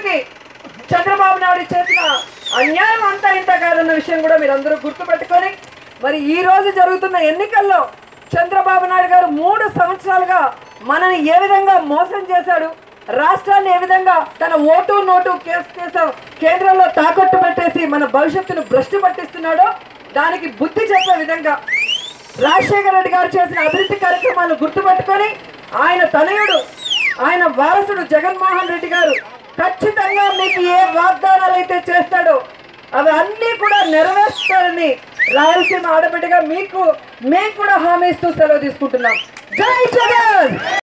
రాష్ట్రానికి చంద్రబాబు నాయుడు చేసిన అన్యాయం అంతా ఇంత కాదన్న విషయం కూడా మీరు అందరూ గుర్తుపెట్టుకొని మరి ఈ రోజు జరుగుతున్న ఎన్నికల్లో చంద్రబాబు నాయుడు గారు మూడు సంవత్సరాలుగా మనని ఏ విధంగా మోసం చేశాడు రాష్ట్రాన్ని ఏ విధంగా తన ఓటు నోటు కేసు కేసు కేంద్రంలో తాకట్టు పెట్టేసి మన భవిష్యత్తును భ్రష్టు పట్టిస్తున్నాడో దానికి బుద్ధి చెప్పే విధంగా రాజశేఖర రెడ్డి గారు చేసిన అభివృద్ధి కార్యక్రమాలను గుర్తుపెట్టుకొని ఆయన తనయుడు ఆయన వారసుడు జగన్మోహన్ రెడ్డి గారు ఖచ్చితంగా మీకు ఏ వాగ్దానాలు అయితే చేస్తాడో అవి అన్నీ కూడా నెరవేర్స్తారని రాయలసీమ ఆడబిడ్డగా మీకు మేము కూడా హామీ ఇస్తూ సెలవు తీసుకుంటున్నాం జై జగన్